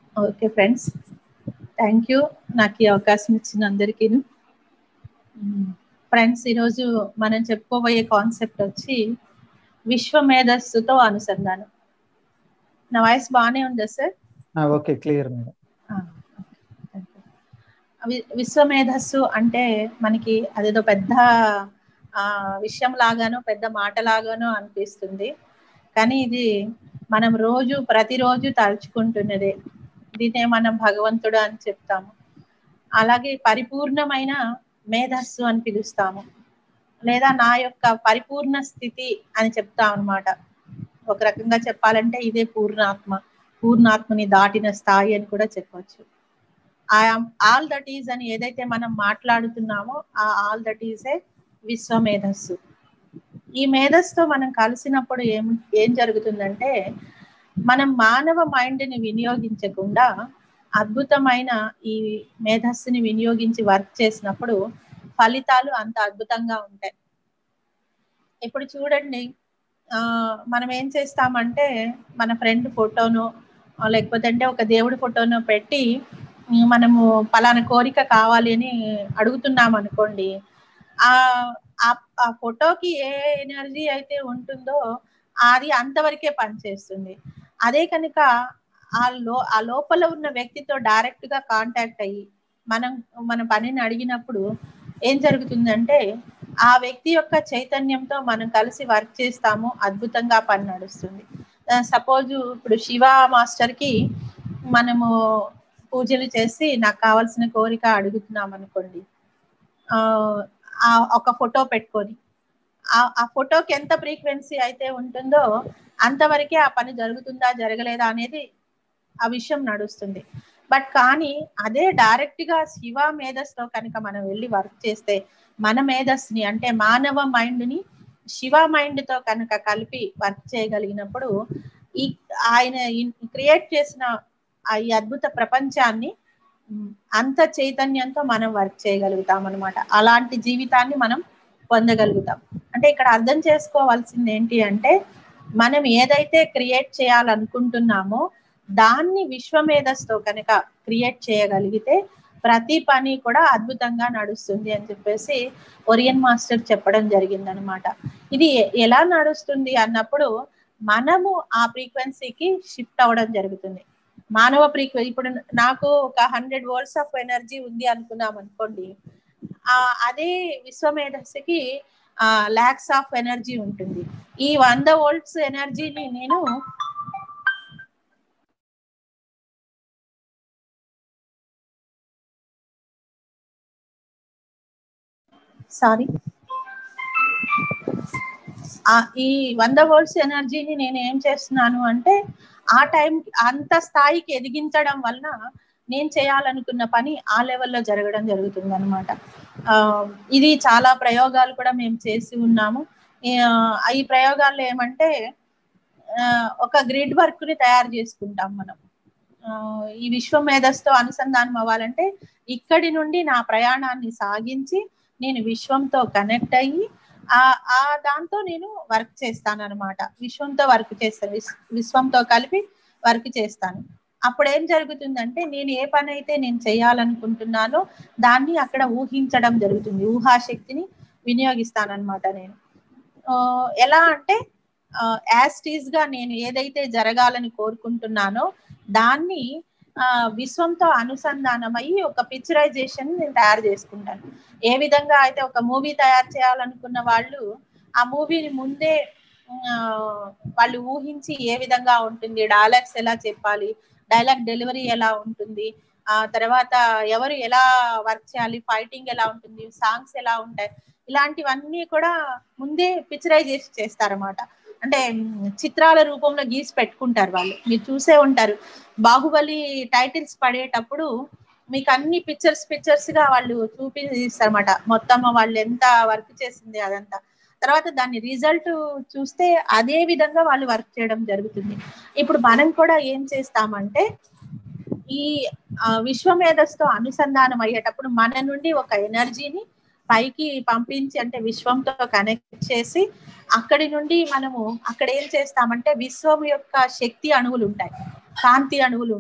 Okay friends thank you నాకు ఈ అవకాశం ఇచ్చిన అందరికీ ఫ్రెండ్స్ ఈరోజు మనం చెప్పుకోబోయే కాన్సెప్ట్ వచ్చి విశ్వ మేధస్సుతో అనుసంధానం నా వాయిస్ బాగానే ఉందా సార్ ఓకే క్లియర్ మేడం విశ్వ మేధస్సు అంటే మనకి అదేదో పెద్ద ఆ విషయం లాగానో పెద్ద మాట లాగానో అనిపిస్తుంది కానీ ఇది మనం రోజు ప్రతిరోజు తలుచుకుంటున్నదే దీన్నే మనం భగవంతుడు అని చెప్తాము అలాగే పరిపూర్ణమైన మేధస్సు అని పిలుస్తాము లేదా నా యొక్క పరిపూర్ణ స్థితి అని చెప్తాం అనమాట ఒక రకంగా చెప్పాలంటే ఇదే పూర్ణాత్మ పూర్ణాత్మని దాటిన స్థాయి అని కూడా చెప్పవచ్చు ఐఆమ్ ఆల్ దట్ ఈజ్ అని ఏదైతే మనం మాట్లాడుతున్నామో ఆ ఆల్ దట్ ఈజ్ ఏ విశ్వ మేధస్సు ఈ మేధస్సుతో మనం కలిసినప్పుడు ఏం ఏం జరుగుతుందంటే మనం మానవ మైండ్ని వినియోగించకుండా అద్భుతమైన ఈ మేధస్సుని వినియోగించి వర్క్ చేసినప్పుడు ఫలితాలు అంత అద్భుతంగా ఉంటాయి ఇప్పుడు చూడండి మనం ఏం చేస్తామంటే మన ఫ్రెండ్ ఫోటోను లేకపోతే అంటే ఒక దేవుడి ఫోటోను పెట్టి మనము పలానా కోరిక కావాలి అని అడుగుతున్నాం అనుకోండి ఆ ఆ ఫోటోకి ఏ ఎనర్జీ అయితే ఉంటుందో అది అంతవరకే పనిచేస్తుంది అదే కనుక ఆ లో ఆ లోపల ఉన్న వ్యక్తితో డైరెక్ట్ గా కాంటాక్ట్ అయ్యి మనం మన పనిని అడిగినప్పుడు ఏం జరుగుతుందంటే ఆ వ్యక్తి యొక్క చైతన్యంతో మనం కలిసి వర్క్ చేస్తాము అద్భుతంగా పని నడుస్తుంది సపోజ్ ఇప్పుడు శివ మాస్టర్ కి మనము పూజలు చేసి నాకు కావాల్సిన కోరిక అడుగుతున్నాం అనుకోండి ఆ ఒక ఫోటో పెట్టుకొని ఆ ఫోటోకి ఎంత ఫ్రీక్వెన్సీ అయితే ఉంటుందో అంతవరకే ఆ పని జరుగుతుందా జరగలేదా అనేది ఆ విషయం నడుస్తుంది బట్ కానీ అదే డైరెక్ట్ గా శివ మేధస్తో కనుక మనం వెళ్ళి వర్క్ చేస్తే మన మేధస్ని అంటే మానవ మైండ్ ని శివ మైండ్ తో కనుక కలిపి వర్క్ చేయగలిగినప్పుడు ఈ ఆయన క్రియేట్ చేసిన ఈ అద్భుత ప్రపంచాన్ని అంత చైతన్యంతో మనం వర్క్ చేయగలుగుతాం అనమాట అలాంటి జీవితాన్ని మనం పొందగలుగుతాం అంటే ఇక్కడ అర్థం చేసుకోవాల్సింది ఏంటి అంటే మనం ఏదైతే క్రియేట్ చేయాలనుకుంటున్నామో దాన్ని విశ్వమేధస్తో కనుక క్రియేట్ చేయగలిగితే ప్రతి పని కూడా అద్భుతంగా నడుస్తుంది అని చెప్పేసి ఒరియన్ మాస్టర్ చెప్పడం జరిగింది అనమాట ఇది ఎలా నడుస్తుంది అన్నప్పుడు మనము ఆ ఫ్రీక్వెన్సీకి షిఫ్ట్ అవ్వడం జరుగుతుంది మానవ ఫ్రీక్వెన్సీ ఇప్పుడు నాకు ఒక హండ్రెడ్ వర్డ్స్ ఆఫ్ ఎనర్జీ ఉంది అనుకున్నాం అనుకోండి ఆ అదే విశ్వమేధస్సుకి ఆ ల్యాక్స్ ఆఫ్ ఎనర్జీ ఉంటుంది ఈ వంద వోల్ట్స్ ఎనర్జీని నేను సారీ ఈ వంద వోల్ట్స్ ఎనర్జీని నేను ఏం చేస్తున్నాను అంటే ఆ టైం అంత స్థాయికి ఎదిగించడం వలన నేను చేయాలనుకున్న పని ఆ లెవెల్లో జరగడం జరుగుతుంది అనమాట ఇది చాలా ప్రయోగాలు కూడా మేము చేసి ఉన్నాము ఈ ప్రయోగాల్లో ఏమంటే ఒక గ్రిడ్ వర్క్ ని తయారు చేసుకుంటాం మనం ఈ విశ్వ మేధస్తో అనుసంధానం అవ్వాలంటే ఇక్కడి నుండి నా ప్రయాణాన్ని సాగించి నేను విశ్వంతో కనెక్ట్ అయ్యి ఆ ఆ దాంతో నేను వర్క్ చేస్తాను అనమాట విశ్వంతో వర్క్ చేస్తాను విశ్వంతో కలిపి వర్క్ చేస్తాను అప్పుడు ఏం జరుగుతుందంటే నేను ఏ పని అయితే నేను చేయాలనుకుంటున్నానో దాన్ని అక్కడ ఊహించడం జరుగుతుంది ఊహాశక్తిని వినియోగిస్తాను అనమాట నేను ఎలా అంటే యాస్టీస్ గా నేను ఏదైతే జరగాలని కోరుకుంటున్నానో దాన్ని ఆ విశ్వంతో అనుసంధానమయ్యి ఒక పిక్చరైజేషన్ నేను తయారు చేసుకుంటాను ఏ విధంగా అయితే ఒక మూవీ తయారు చేయాలనుకున్న వాళ్ళు ఆ మూవీని ముందే వాళ్ళు ఊహించి ఏ విధంగా ఉంటుంది డైలాగ్స్ ఎలా చెప్పాలి డైలాగ్ డెలివరీ ఎలా ఉంటుంది ఆ తర్వాత ఎవరు ఎలా వర్క్ చేయాలి ఫైటింగ్ ఎలా ఉంటుంది సాంగ్స్ ఎలా ఉంటాయి ఇలాంటివన్నీ కూడా ముందే పిక్చరైజ్ చేస్తారన్నమాట అంటే చిత్రాల రూపంలో గీసి పెట్టుకుంటారు వాళ్ళు మీరు చూసే ఉంటారు బాహుబలి టైటిల్స్ పడేటప్పుడు మీకు అన్ని పిక్చర్స్ పిక్చర్స్ గా వాళ్ళు చూపిస్తారన్నమాట మొత్తం వాళ్ళు ఎంత వర్క్ చేసింది అదంతా తర్వాత దాని రిజల్ట్ చూస్తే అదే విధంగా వాళ్ళు వర్క్ చేయడం జరుగుతుంది ఇప్పుడు మనం కూడా ఏం చేస్తామంటే ఈ విశ్వమేధస్తో అనుసంధానం అయ్యేటప్పుడు మన నుండి ఒక ఎనర్జీని పైకి పంపించి అంటే విశ్వంతో కనెక్ట్ చేసి అక్కడి నుండి మనము అక్కడ ఏం చేస్తామంటే విశ్వం యొక్క శక్తి అణువులు ఉంటాయి కాంతి అణువులు ఉంటాయి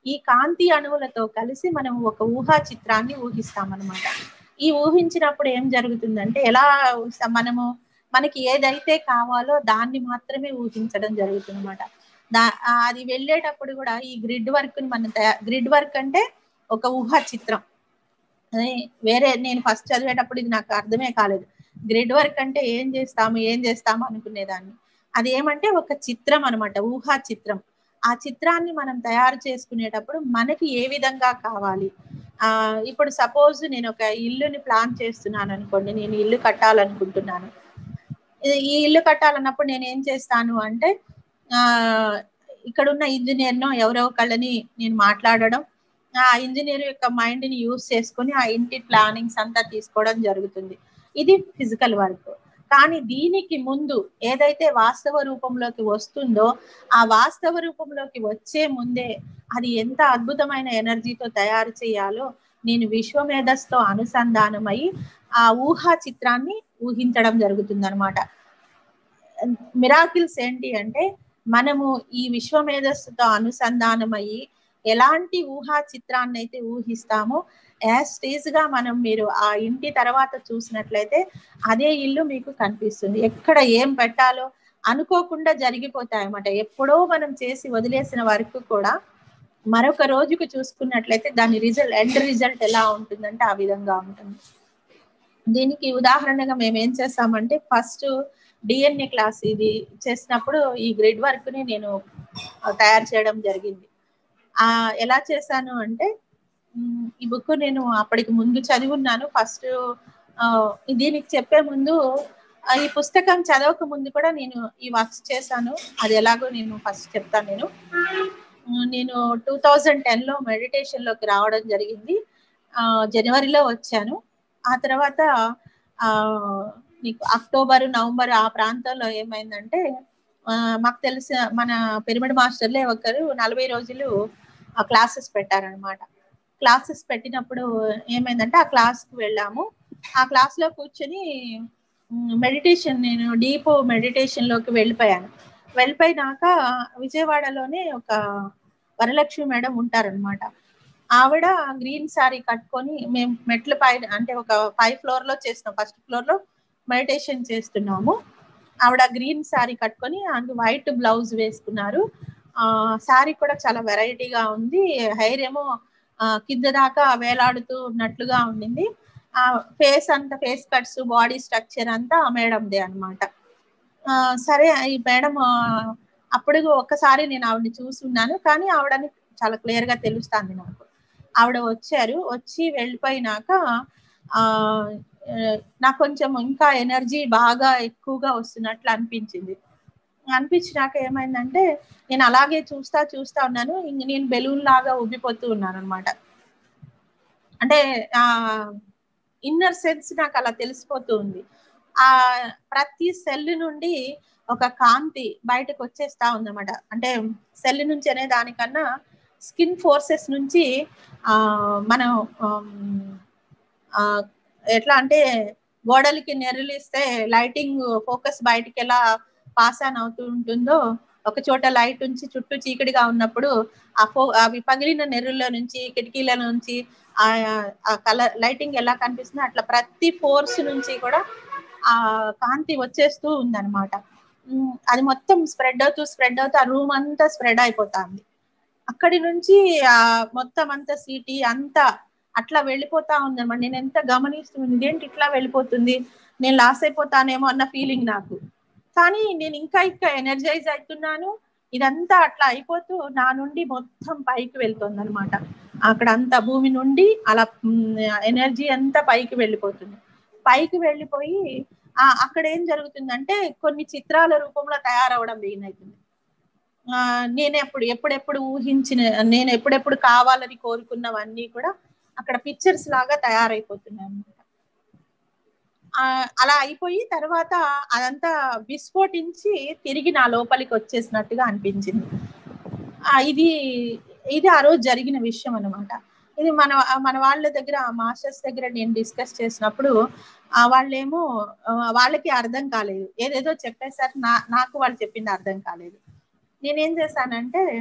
ఈ కాంతి అణువులతో కలిసి మనం ఒక ఊహా చిత్రాన్ని ఊహిస్తామన్నమాట ఈ ఊహించినప్పుడు ఏం జరుగుతుందంటే ఎలా ఊహిస్తాం మనము మనకి ఏదైతే కావాలో దాన్ని మాత్రమే ఊహించడం జరుగుతుంది అనమాట దా అది వెళ్ళేటప్పుడు కూడా ఈ గ్రిడ్ వర్క్ ని మనం గ్రిడ్ వర్క్ అంటే ఒక ఊహా చిత్రం అదే వేరే నేను ఫస్ట్ చదివేటప్పుడు ఇది నాకు అర్థమే కాలేదు గ్రిడ్ వర్క్ అంటే ఏం చేస్తాము ఏం చేస్తాము అనుకునేదాన్ని అది ఏమంటే ఒక చిత్రం అనమాట ఊహా చిత్రం ఆ చిత్రాన్ని మనం తయారు చేసుకునేటప్పుడు మనకి ఏ విధంగా కావాలి ఆ ఇప్పుడు సపోజ్ నేను ఒక ఇల్లుని ప్లాన్ చేస్తున్నాను అనుకోండి నేను ఇల్లు కట్టాలనుకుంటున్నాను ఈ ఇల్లు కట్టాలన్నప్పుడు నేను ఏం చేస్తాను అంటే ఆ ఇక్కడ ఉన్న ఇంజనీర్ను ఎవరో ఒకళ్ళని నేను మాట్లాడడం ఆ ఇంజనీర్ యొక్క మైండ్ ని యూజ్ చేసుకొని ఆ ఇంటి ప్లానింగ్స్ అంతా తీసుకోవడం జరుగుతుంది ఇది ఫిజికల్ వర్క్ కానీ దీనికి ముందు ఏదైతే వాస్తవ రూపంలోకి వస్తుందో ఆ వాస్తవ రూపంలోకి వచ్చే ముందే అది ఎంత అద్భుతమైన ఎనర్జీతో తయారు చేయాలో నేను విశ్వమేధస్తో అనుసంధానమై ఆ ఊహా చిత్రాన్ని ఊహించడం జరుగుతుంది అనమాట మిరాకిల్స్ ఏంటి అంటే మనము ఈ విశ్వమేధస్సుతో అనుసంధానమయ్యి ఎలాంటి ఊహా చిత్రాన్ని అయితే ఊహిస్తామో యాజ్ గా మనం మీరు ఆ ఇంటి తర్వాత చూసినట్లయితే అదే ఇల్లు మీకు కనిపిస్తుంది ఎక్కడ ఏం పెట్టాలో అనుకోకుండా జరిగిపోతాయి అన్నమాట ఎప్పుడో మనం చేసి వదిలేసిన వరకు కూడా మరొక రోజుకు చూసుకున్నట్లయితే దాని రిజల్ట్ ఎండ్ రిజల్ట్ ఎలా ఉంటుందంటే ఆ విధంగా ఉంటుంది దీనికి ఉదాహరణగా మేము ఏం చేస్తామంటే ఫస్ట్ డిఎన్ఏ క్లాస్ ఇది చేసినప్పుడు ఈ గ్రిడ్ వర్క్ ని నేను తయారు చేయడం జరిగింది ఆ ఎలా చేశాను అంటే ఈ బుక్ నేను అప్పటికి ముందు చదివి ఉన్నాను ఫస్ట్ దీనికి చెప్పే ముందు ఈ పుస్తకం చదవక ముందు కూడా నేను ఈ వర్క్స్ చేశాను అది ఎలాగో నేను ఫస్ట్ చెప్తాను నేను నేను టూ థౌజండ్ టెన్లో మెడిటేషన్లోకి రావడం జరిగింది జనవరిలో వచ్చాను ఆ తర్వాత నీకు అక్టోబర్ నవంబర్ ఆ ప్రాంతంలో ఏమైందంటే మాకు తెలిసిన మన పిరమిడ్ మాస్టర్లే ఒకరు నలభై రోజులు ఆ క్లాసెస్ పెట్టారనమాట క్లాసెస్ పెట్టినప్పుడు ఏమైందంటే ఆ క్లాస్కి వెళ్ళాము ఆ క్లాస్లో కూర్చొని మెడిటేషన్ నేను డీప్ మెడిటేషన్లోకి వెళ్ళిపోయాను వెళ్ళిపోయినాక విజయవాడలోనే ఒక వరలక్ష్మి మేడం ఉంటారనమాట ఆవిడ గ్రీన్ శారీ కట్టుకొని మేము మెట్ల పైన అంటే ఒక ఫైవ్ ఫ్లోర్ లో చేస్తున్నాం ఫస్ట్ ఫ్లోర్ లో మెడిటేషన్ చేస్తున్నాము ఆవిడ గ్రీన్ శారీ కట్టుకొని అందు వైట్ బ్లౌజ్ వేసుకున్నారు ఆ శారీ కూడా చాలా వెరైటీగా ఉంది హెయిర్ ఏమో కింద దాకా వేలాడుతూ ఉన్నట్లుగా ఉండింది ఆ ఫేస్ అంతా ఫేస్ కట్స్ బాడీ స్ట్రక్చర్ అంతా మేడందే అనమాట సరే ఈ మేడం అప్పుడు ఒక్కసారి నేను ఆవిడని చూసున్నాను కానీ ఆవిడని చాలా క్లియర్ గా తెలుస్తాంది నాకు ఆవిడ వచ్చారు వచ్చి వెళ్ళిపోయినాక ఆ నాకు కొంచెం ఇంకా ఎనర్జీ బాగా ఎక్కువగా వస్తున్నట్లు అనిపించింది అనిపించినాక ఏమైందంటే నేను అలాగే చూస్తా చూస్తా ఉన్నాను ఇంక నేను బెలూన్ లాగా ఉబ్బిపోతూ ఉన్నాను అనమాట అంటే ఆ ఇన్నర్ సెన్స్ నాకు అలా తెలిసిపోతూ ఉంది ఆ ప్రతి సెల్ నుండి ఒక కాంతి బయటకు వచ్చేస్తా ఉందన్నమాట అంటే సెల్ నుంచి అనే దానికన్నా స్కిన్ ఫోర్సెస్ నుంచి ఆ మనం ఎట్లా అంటే గోడలకి నెరలిస్తే లైటింగ్ ఫోకస్ బయటికి ఎలా పాస్ ఆన్ అవుతూ ఉంటుందో ఒక చోట లైట్ ఉంచి చుట్టూ చీకటిగా ఉన్నప్పుడు ఆ ఫో అవి పగిలిన నెర్రుల నుంచి కిటికీల నుంచి ఆ కలర్ లైటింగ్ ఎలా కనిపిస్తుందో అట్లా ప్రతి ఫోర్స్ నుంచి కూడా ఆ కాంతి వచ్చేస్తూ ఉందన్నమాట అది మొత్తం స్ప్రెడ్ అవుతూ స్ప్రెడ్ అవుతూ ఆ రూమ్ అంతా స్ప్రెడ్ అయిపోతుంది అక్కడి నుంచి ఆ మొత్తం అంతా సిటీ అంతా అట్లా వెళ్ళిపోతా ఉందన్నమాట నేను ఎంత గమనిస్తుంది ఏంటి ఇట్లా వెళ్ళిపోతుంది నేను లాస్ అయిపోతానేమో అన్న ఫీలింగ్ నాకు కానీ నేను ఇంకా ఇంకా ఎనర్జైజ్ అవుతున్నాను ఇదంతా అట్లా అయిపోతూ నా నుండి మొత్తం పైకి వెళ్తుంది అనమాట అక్కడ అంతా భూమి నుండి అలా ఎనర్జీ అంతా పైకి వెళ్ళిపోతుంది పైకి వెళ్ళిపోయి ఆ అక్కడ ఏం జరుగుతుందంటే కొన్ని చిత్రాల రూపంలో తయారవడం బిగిన్ అవుతుంది ఆ నేను ఎప్పుడు ఎప్పుడెప్పుడు ఊహించిన నేను ఎప్పుడెప్పుడు కావాలని కోరుకున్నవన్నీ కూడా అక్కడ పిక్చర్స్ లాగా తయారైపోతున్నాయి అన్నమాట అలా అయిపోయి తర్వాత అదంతా విస్ఫోటించి తిరిగి నా లోపలికి వచ్చేసినట్టుగా అనిపించింది ఇది ఇది ఆ రోజు జరిగిన విషయం అనమాట ఇది మన మన వాళ్ళ దగ్గర మాస్టర్స్ దగ్గర నేను డిస్కస్ చేసినప్పుడు వాళ్ళేమో వాళ్ళకి అర్థం కాలేదు ఏదేదో చెప్పేసరికి నా నాకు వాళ్ళు చెప్పింది అర్థం కాలేదు నేనేం చేశానంటే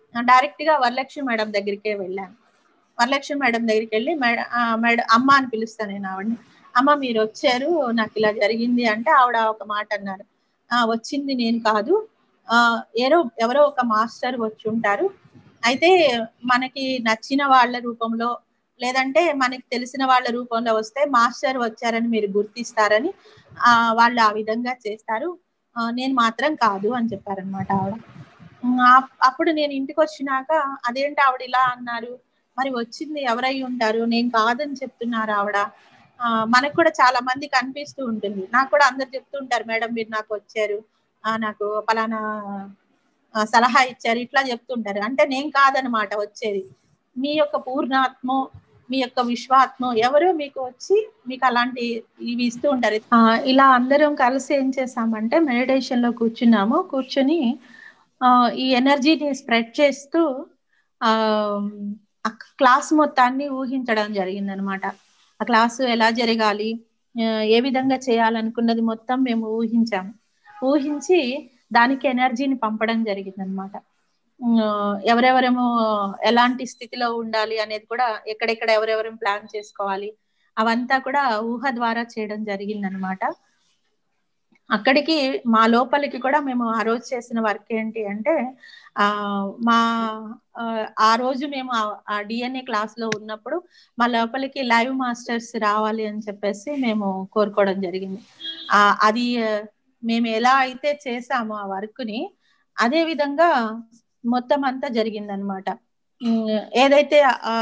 డైరెక్ట్ గా వరలక్ష్మి మేడం దగ్గరికే వెళ్ళాను వరలక్ష్మి మేడం దగ్గరికి వెళ్ళి మేడం మేడం అమ్మ అని పిలుస్తాను నేను ఆవిడని అమ్మ మీరు వచ్చారు నాకు ఇలా జరిగింది అంటే ఆవిడ ఒక మాట అన్నారు ఆ వచ్చింది నేను కాదు ఆ ఏరో ఎవరో ఒక మాస్టర్ వచ్చి ఉంటారు అయితే మనకి నచ్చిన వాళ్ళ రూపంలో లేదంటే మనకి తెలిసిన వాళ్ళ రూపంలో వస్తే మాస్టర్ వచ్చారని మీరు గుర్తిస్తారని ఆ వాళ్ళు ఆ విధంగా చేస్తారు నేను మాత్రం కాదు అని చెప్పారనమాట ఆవిడ అప్పుడు నేను ఇంటికి వచ్చినాక అదేంటి ఆవిడ ఇలా అన్నారు మరి వచ్చింది ఎవరై ఉంటారు నేను కాదని చెప్తున్నారు ఆవిడ మనకు కూడా చాలా మందికి అనిపిస్తూ ఉంటుంది నాకు కూడా అందరు చెప్తూ ఉంటారు మేడం మీరు నాకు వచ్చారు నాకు పలానా సలహా ఇచ్చారు ఇట్లా చెప్తుంటారు అంటే నేను కాదనమాట వచ్చేది మీ యొక్క పూర్ణాత్మ మీ యొక్క విశ్వాత్మ ఎవరు మీకు వచ్చి మీకు అలాంటి ఇవి ఇస్తూ ఉంటారు ఇలా అందరం కలిసి ఏం చేసామంటే మెడిటేషన్ లో కూర్చున్నాము కూర్చుని ఈ ఎనర్జీని స్ప్రెడ్ చేస్తూ ఆ క్లాస్ మొత్తాన్ని ఊహించడం జరిగింది అనమాట ఆ క్లాసు ఎలా జరగాలి ఏ విధంగా చేయాలనుకున్నది మొత్తం మేము ఊహించాము ఊహించి దానికి ఎనర్జీని పంపడం జరిగింది అనమాట ఎవరెవరేమో ఎలాంటి స్థితిలో ఉండాలి అనేది కూడా ఎక్కడెక్కడ ఎవరెవరం ప్లాన్ చేసుకోవాలి అవంతా కూడా ఊహ ద్వారా చేయడం జరిగింది అనమాట అక్కడికి మా లోపలికి కూడా మేము ఆ రోజు చేసిన వర్క్ ఏంటి అంటే ఆ మా ఆ రోజు మేము ఆ డిఎన్ఏ క్లాస్ లో ఉన్నప్పుడు మా లోపలికి లైవ్ మాస్టర్స్ రావాలి అని చెప్పేసి మేము కోరుకోవడం జరిగింది ఆ అది మేము ఎలా అయితే చేసామో ఆ వర్క్ ని అదే విధంగా మొత్తం అంతా జరిగిందనమాట ఏదైతే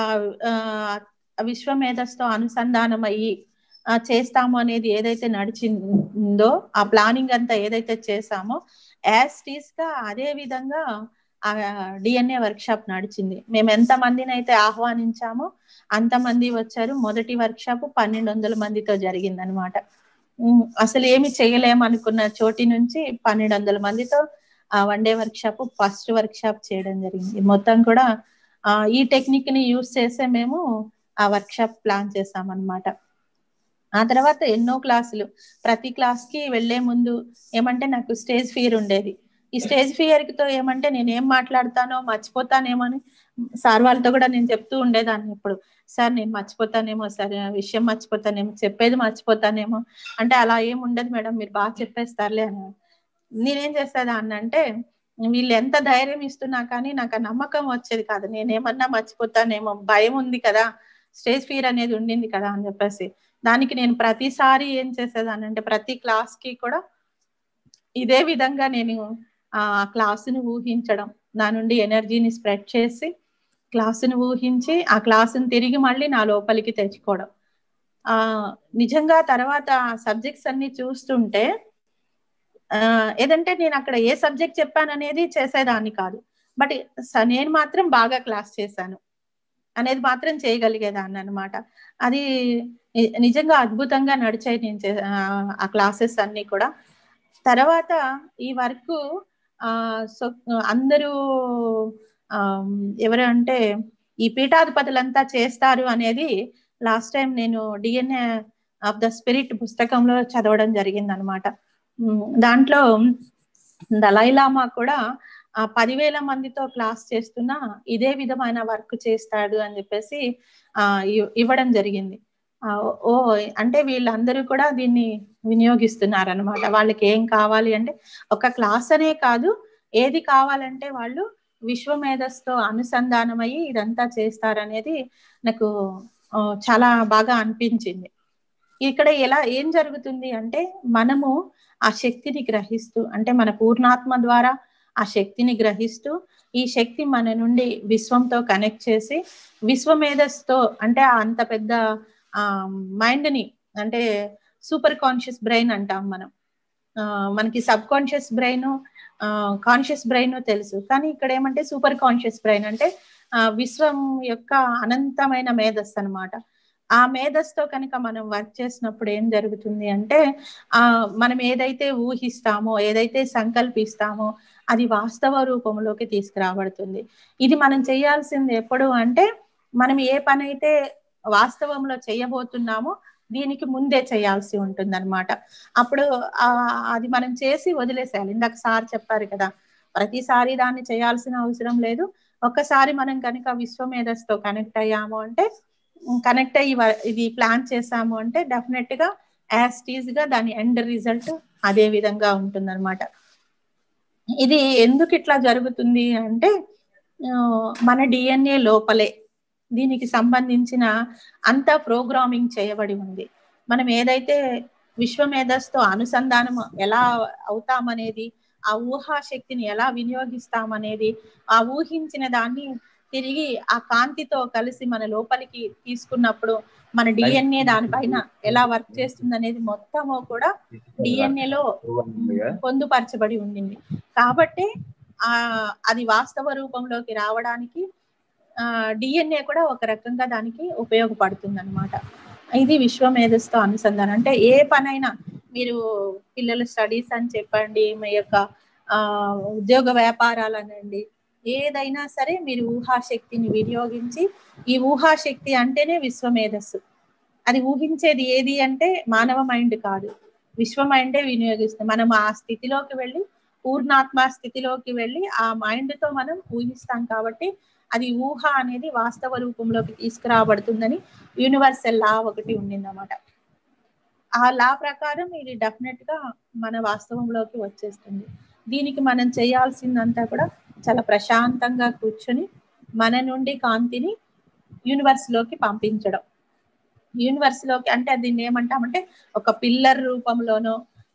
ఆ విశ్వమేధస్తో అనుసంధానం అయ్యి చేస్తాము అనేది ఏదైతే నడిచిందో ఆ ప్లానింగ్ అంతా ఏదైతే చేసామో యాస్టీస్ గా అదే విధంగా ఆ డిఎన్ఏ వర్క్ షాప్ నడిచింది మేము ఎంత మందిని అయితే ఆహ్వానించామో అంతమంది వచ్చారు మొదటి వర్క్ షాప్ పన్నెండు వందల మందితో జరిగింది అనమాట అసలు ఏమి చేయలేమనుకున్న చోటి నుంచి పన్నెండు వందల మందితో ఆ one day workshop first workshop చేయడం జరిగింది మొత్తం కూడా ఆ ఈ టెక్నిక్ ని యూస్ చేసే మేము ఆ వర్క్ షాప్ ప్లాన్ చేసాం అనమాట ఆ తర్వాత ఎన్నో క్లాసులు ప్రతి క్లాస్ కి వెళ్లే ముందు ఏమంటే నాకు స్టేజ్ ఫియర్ ఉండేది ఈ స్టేజ్ ఫియర్ తో ఏమంటే నేను ఏం మాట్లాడతానో మర్చిపోతానేమో అని సార్ వాళ్ళతో కూడా నేను చెప్తూ ఉండేదాన్ని ఇప్పుడు సార్ నేను మర్చిపోతానేమో సార్ విషయం మర్చిపోతానేమో చెప్పేది మర్చిపోతానేమో అంటే అలా ఏం ఉండదు మేడం మీరు బాగా చెప్పేస్తారులే అని నేనేం చేసేదాన్ని అంటే వీళ్ళు ఎంత ధైర్యం ఇస్తున్నా కానీ నాకు ఆ నమ్మకం వచ్చేది కాదు నేనేమన్నా మర్చిపోతానేమో భయం ఉంది కదా స్టేజ్ ఫియర్ అనేది ఉండింది కదా అని చెప్పేసి దానికి నేను ప్రతిసారి ఏం చేసేదాన్ని అంటే ప్రతి క్లాస్ కి కూడా ఇదే విధంగా నేను ఆ క్లాసుని ఊహించడం నా నుండి ఎనర్జీని స్ప్రెడ్ చేసి క్లాసుని ఊహించి ఆ క్లాసుని తిరిగి మళ్ళీ నా లోపలికి తెచ్చుకోవడం ఆ నిజంగా తర్వాత సబ్జెక్ట్స్ అన్ని చూస్తుంటే ఆ ఏదంటే నేను అక్కడ ఏ సబ్జెక్ట్ చెప్పాననేది చేసేదాన్ని కాదు బట్ నేను మాత్రం బాగా క్లాస్ చేశాను అనేది మాత్రం చేయగలిగేదాన్ని అనమాట అది నిజంగా అద్భుతంగా నడిచాయి నేను ఆ క్లాసెస్ అన్ని కూడా తర్వాత ఈ వర్క్ ఆ సో అందరూ ఆ ఎవరు అంటే ఈ పీఠాధిపతులంతా చేస్తారు అనేది లాస్ట్ టైం నేను డిఎన్ఏ ఆఫ్ ద స్పిరిట్ పుస్తకంలో చదవడం జరిగింది అనమాట దాంట్లో దలైలామా కూడా ఆ పదివేల మందితో క్లాస్ చేస్తున్నా ఇదే విధమైన వర్క్ చేస్తాడు అని చెప్పేసి ఆ ఇవ్వడం జరిగింది ఓ అంటే వీళ్ళందరూ కూడా దీన్ని వినియోగిస్తున్నారు అనమాట వాళ్ళకి ఏం కావాలి అంటే ఒక క్లాస్ అనే కాదు ఏది కావాలంటే వాళ్ళు విశ్వమేధస్తో అనుసంధానం అయ్యి ఇదంతా చేస్తారనేది నాకు చాలా బాగా అనిపించింది ఇక్కడ ఎలా ఏం జరుగుతుంది అంటే మనము ఆ శక్తిని గ్రహిస్తూ అంటే మన పూర్ణాత్మ ద్వారా ఆ శక్తిని గ్రహిస్తూ ఈ శక్తి మన నుండి విశ్వంతో కనెక్ట్ చేసి విశ్వమేధస్తో అంటే అంత పెద్ద ఆ మైండ్ ని అంటే సూపర్ కాన్షియస్ బ్రెయిన్ అంటాం మనం ఆ మనకి subconscious brain conscious brain తెలుసు కానీ ఇక్కడ ఏమంటే సూపర్ కాన్షియస్ బ్రెయిన్ అంటే ఆ విశ్వం యొక్క అనంతమైన మేధస్సు అనమాట ఆ మేధస్తో కనుక మనం వర్క్ చేసినప్పుడు ఏం జరుగుతుంది అంటే ఆ మనం ఏదైతే ఊహిస్తామో ఏదైతే సంకల్పిస్తామో అది వాస్తవ రూపంలోకి తీసుకురాబడుతుంది ఇది మనం చేయాల్సింది ఎప్పుడు అంటే మనం ఏ పని అయితే వాస్తవంలో చేయబోతున్నామో దీనికి ముందే చేయాల్సి ఉంటుంది అనమాట అప్పుడు ఆ అది మనం చేసి వదిలేసేయాలి ఇందాక సార్ చెప్పారు కదా ప్రతిసారి దాన్ని చేయాల్సిన అవసరం లేదు ఒక్కసారి మనం కనుక విశ్వమేధస్తో కనెక్ట్ అయ్యాము అంటే కనెక్ట్ అయ్యి వ- ఇది ప్లాన్ చేసాము అంటే డెఫినెట్ గా యాస్టీజ్ గా దాని ఎండ్ రిజల్ట్ అదే విధంగా ఉంటుందన్నమాట ఇది ఎందుకు ఇట్లా జరుగుతుంది అంటే ఆ, మన డిఎన్ఏ లోపలే దీనికి సంబంధించిన అంత ప్రోగ్రామింగ్ చేయబడి ఉంది మనం ఏదైతే విశ్వమేధస్తో అనుసంధానం ఎలా అవుతామనేది ఆ ఊహా శక్తిని ఎలా వినియోగిస్తామనేది ఆ ఊహించిన దాన్ని తిరిగి ఆ కాంతితో కలిసి మన లోపలికి తీసుకున్నప్పుడు మన డిఎన్ఏ దానిపైన ఎలా వర్క్ చేస్తుంది అనేది మొత్తము కూడా DNA లో పొందుపరచబడి ఉండింది కాబట్టి ఆ అది వాస్తవ రూపంలోకి రావడానికి ఆ డిఎన్ఏ కూడా ఒక రకంగా దానికి ఉపయోగపడుతుంది అనమాట ఇది విశ్వమేధస్తో అనుసంధానం అంటే ఏ పనైనా మీరు పిల్లల స్టడీస్ అని చెప్పండి మీ యొక్క ఆ ఉద్యోగ వ్యాపారాలు అనండి ఏదైనా సరే మీరు ఊహాశక్తిని వినియోగించి ఈ ఊహాశక్తి అంటేనే విశ్వమేధస్సు అది ఊహించేది ఏది అంటే మానవ మైండ్ కాదు విశ్వ మైండే వినియోగిస్తుంది మనం ఆ స్థితిలోకి వెళ్ళి పూర్ణాత్మ స్థితిలోకి వెళ్ళి ఆ మైండ్ తో మనం ఊహిస్తాం కాబట్టి అది ఊహ అనేది వాస్తవ రూపంలోకి తీసుకురాబడుతుందని యూనివర్సల్ లా ఒకటి ఉండిందన్నమాట ఆ లా ప్రకారం ఇది డెఫినెట్ గా మన వాస్తవంలోకి వచ్చేస్తుంది దీనికి మనం చేయాల్సిందంతా కూడా చాలా ప్రశాంతంగా కూర్చొని మన నుండి కాంతిని యూనివర్స్ లోకి పంపించడం యూనివర్స్ లోకి అంటే దీన్ని ఏమంటామంటే ఒక పిల్లర్ రూపంలోనో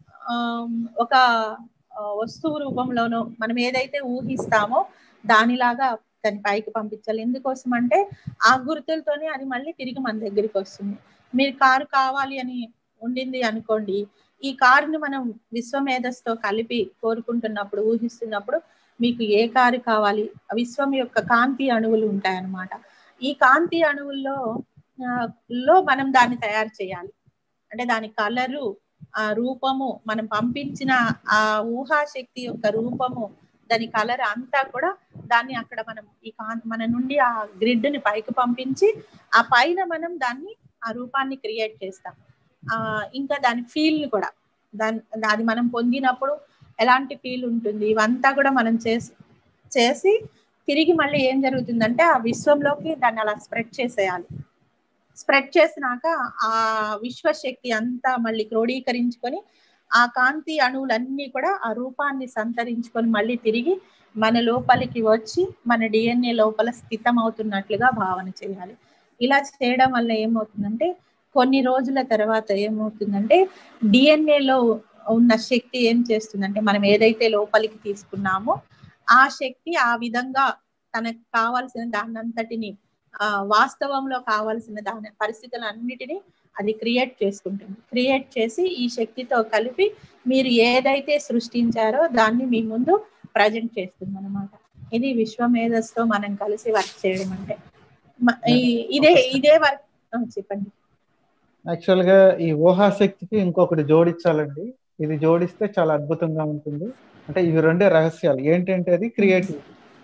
ఆమ్, ఒక ఆ, వస్తువు రూపంలోనో మనం ఏదైతే ఊహిస్తామో దానిలాగా దాని పైకి పంపించాలి ఎందుకోసం అంటే ఆ గుర్తులతోనే అది మళ్ళీ తిరిగి మన దగ్గరికి వస్తుంది మీరు కారు కావాలి అని ఉండింది అనుకోండి ఈ కారుని మనం విశ్వమేధస్తో కలిపి కోరుకుంటున్నప్పుడు ఊహిస్తున్నప్పుడు మీకు ఏ కారు కావాలి విశ్వం యొక్క కాంతి అణువులు ఉంటాయన్నమాట ఈ కాంతి అణువుల్లో ఆ, లో మనం దాన్ని తయారు చేయాలి అంటే దాని కలరు ఆ రూపము మనం పంపించిన ఆ ఊహాశక్తి యొక్క రూపము దాని కలర్ అంతా కూడా దాన్ని అక్కడ మనం ఈ కాన్ మన నుండి ఆ గ్రిడ్ ని పైకి పంపించి ఆ పైన మనం దాన్ని ఆ రూపాన్ని క్రియేట్ చేస్తాం ఆ ఇంకా దాని ఫీల్ కూడా దాని అది మనం పొందినప్పుడు ఎలాంటి ఫీల్ ఉంటుంది ఇవంతా కూడా మనం చేసి చేసి తిరిగి మళ్ళీ ఏం జరుగుతుందంటే ఆ విశ్వంలోకి దాన్ని అలా స్ప్రెడ్ చేసేయాలి స్ప్రెడ్ చేసినాక ఆ విశ్వశక్తి అంతా మళ్ళీ క్రోడీకరించుకొని ఆ కాంతి అణువులన్నీ కూడా ఆ రూపాన్ని సంతరించుకొని మళ్ళీ తిరిగి మన లోపలికి వచ్చి మన డిఎన్ఏ లోపల స్థితం అవుతున్నట్లుగా భావన చేయాలి ఇలా చేయడం వల్ల ఏమవుతుందంటే కొన్ని రోజుల తర్వాత ఏమవుతుందంటే డిఎన్ఏలో ఉన్న శక్తి ఏం చేస్తుందంటే మనం ఏదైతే లోపలికి తీసుకున్నామో ఆ శక్తి ఆ విధంగా తనకు కావాల్సిన దాన్నంతటిని ఆ వాస్తవంలో కావాల్సిన దాని పరిస్థితులన్నిటినీ అది క్రియేట్ చేసుకుంటుంది క్రియేట్ చేసి ఈ శక్తితో కలిపి మీరు ఏదైతే సృష్టించారో దాన్ని మీ ముందు ప్రజెంట్ చేస్తుంది అనమాట ఇది విశ్వమేధస్తో మనం కలిసి వర్క్ చేయడం అంటే మ- ఈ- ఇదే ఇదే వర్క్ చెప్పండి యాక్చువల్ గా ఈ ఊహాశక్తికి ఇంకొకటి జోడించాలండి ఇది జోడిస్తే చాలా అద్భుతంగా ఉంటుంది అంటే ఇవి రెండే రహస్యాలు ఏంటంటే అది క్రియేటివ్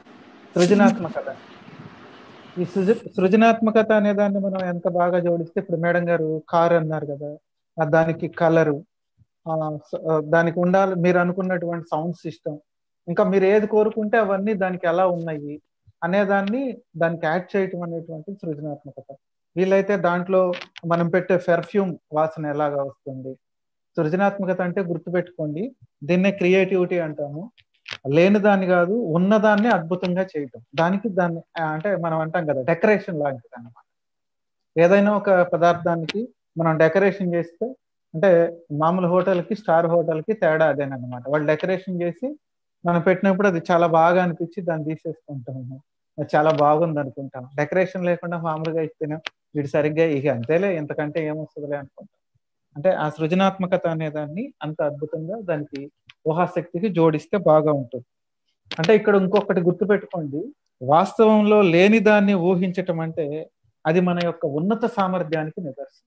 సృజనాత్మకత ఈ సృజ సృజనాత్మకత అనే దాన్ని మనం ఎంత బాగా జోడిస్తే ఇప్పుడు మేడం గారు కార్ అన్నారు కదా ఆ దానికి కలరు దానికి ఉండాలి మీరు అనుకున్నటువంటి సౌండ్ సిస్టమ్ ఇంకా మీరు ఏది కోరుకుంటే అవన్నీ దానికి ఎలా ఉన్నాయి అనేదాన్ని దానికి యాడ్ చేయటం అనేటువంటి సృజనాత్మకత వీలైతే దాంట్లో మనం పెట్టే పెర్ఫ్యూమ్ వాసన ఎలాగా వస్తుంది సృజనాత్మకత అంటే గుర్తుపెట్టుకోండి దీన్నే క్రియేటివిటీ అంటాము లేని దాన్ని కాదు ఉన్నదాన్ని అద్భుతంగా చేయటం దానికి దాన్ని ఆ, అంటే మనం అంటాం కదా డెకరేషన్ లాంటిది అన్నమాట ఏదైనా ఒక పదార్థానికి మనం డెకరేషన్ చేస్తే అంటే మామూలు హోటల్కి స్టార్ హోటల్కి తేడా అదేనమాట వాళ్ళు డెకరేషన్ చేసి మనం పెట్టినప్పుడు అది చాలా బాగా అనిపించి దాన్ని తీసేసుకుంటాము అది చాలా బాగుంది అనుకుంటాం డెకరేషన్ లేకుండా మామూలుగా ఇస్తేనే వీడు సరిగ్గా ఇక అంతేలే ఇంతకంటే ఏమొస్తుందిలే అనుకుంటాం అంటే ఆ సృజనాత్మకత అనే దాన్ని అంత అద్భుతంగా దానికి ఊహాశక్తికి జోడిస్తే బాగా ఉంటుంది అంటే ఇక్కడ ఇంకొకటి గుర్తుపెట్టుకోండి వాస్తవంలో లేని దాన్ని ఊహించటం అంటే అది మన యొక్క ఉన్నత సామర్థ్యానికి నిదర్శనం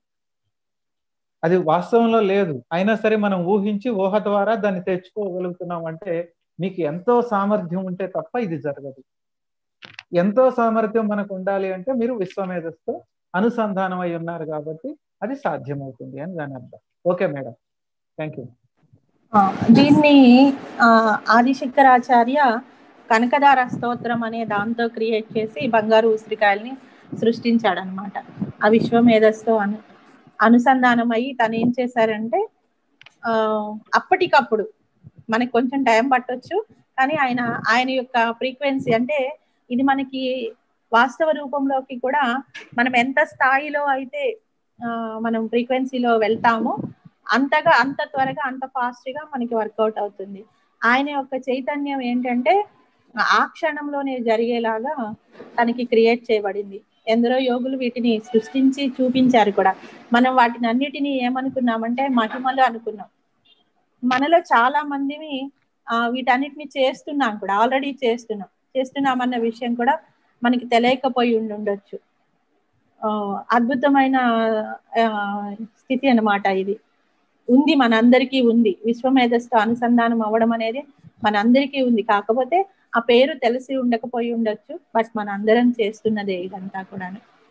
అది వాస్తవంలో లేదు అయినా సరే మనం ఊహించి ఊహ ద్వారా దాన్ని తెచ్చుకోగలుగుతున్నాం అంటే మీకు ఎంతో సామర్థ్యం ఉంటే తప్ప ఇది జరగదు ఎంతో సామర్థ్యం మనకు ఉండాలి అంటే మీరు విశ్వమేధస్తో అనుసంధానం అయి ఉన్నారు కాబట్టి అది సాధ్యమవుతుంది అని దాని అర్థం ఓకే మేడం థ్యాంక్ యూ ఆ, దీన్ని ఆ, ఆదిశంకరాచార్య కనకదార స్తోత్రం అనే దాంతో క్రియేట్ చేసి బంగారు ఉసిరికాయల్ని సృష్టించాడనమాట ఆ విశ్వమేధస్తో అను అనుసంధానం అయ్యి తను ఏం చేశారంటే ఆ అప్పటికప్పుడు మనకి కొంచెం టైం పట్టొచ్చు కానీ ఆయన ఆయన యొక్క ఫ్రీక్వెన్సీ అంటే ఇది మనకి వాస్తవ రూపంలోకి కూడా మనం ఎంత స్థాయిలో అయితే ఆ, మనం ఫ్రీక్వెన్సీలో వెళ్తామో అంతగా అంత త్వరగా అంత ఫాస్ట్ గా మనకి వర్కౌట్ అవుతుంది ఆయన యొక్క చైతన్యం ఏంటంటే ఆ క్షణంలోనే జరిగేలాగా తనకి క్రియేట్ చేయబడింది ఎందరో యోగులు వీటిని సృష్టించి చూపించారు కూడా మనం వాటిని అన్నిటినీ ఏమనుకున్నామంటే మహిమలు అనుకున్నాం మనలో చాలా మందిని ఆ, వీటన్నిటిని చేస్తున్నాం కూడా ఆల్రెడీ చేస్తున్నాం చేస్తున్నామన్న విషయం కూడా మనకి తెలియకపోయి ఉండి ఉండొచ్చు ఆ, అద్భుతమైన ఆ, స్థితి అన్నమాట ఇది ఉంది మనందరికీ ఉంది విశ్వమేధస్తో అనుసంధానం అవ్వడం అనేది మనందరికీ ఉంది కాకపోతే ఆ పేరు తెలిసి ఉండకపోయి ఉండొచ్చు బట్ మన అందరం చేస్తున్నదే ఇదంతా కూడా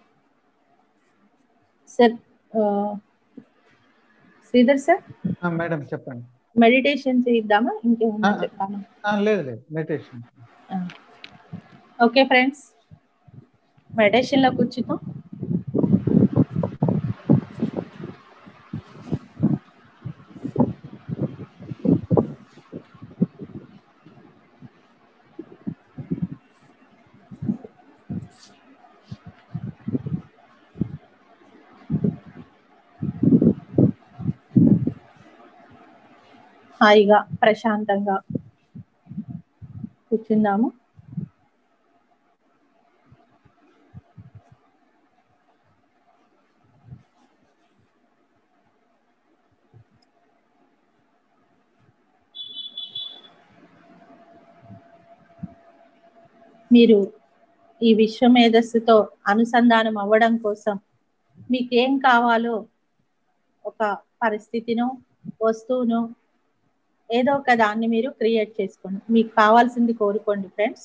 సార్ ఆ, శ్రీధర్ సార్ ఆ, మేడం చెప్పండి మెడిటేషన్ చేద్దామా ఇంకేమన్నా ఆ. చెప్పాను ఆ, లేదు లేదు మెడిటేషన్ ఓకే ఫ్రెండ్స్ మెడిటేషన్ లో కూర్చుందాం హాయిగా ప్రశాంతంగా కూర్చుందాము మీరు ఈ విశ్వ మేధస్సుతో అనుసంధానం అవ్వడం కోసం మీకు ఏం కావాలో ఒక పరిస్థితినో వస్తువును ఏదో ఒక దాన్ని మీరు క్రియేట్ చేసుకోండి మీకు కావాల్సింది కోరుకోండి ఫ్రెండ్స్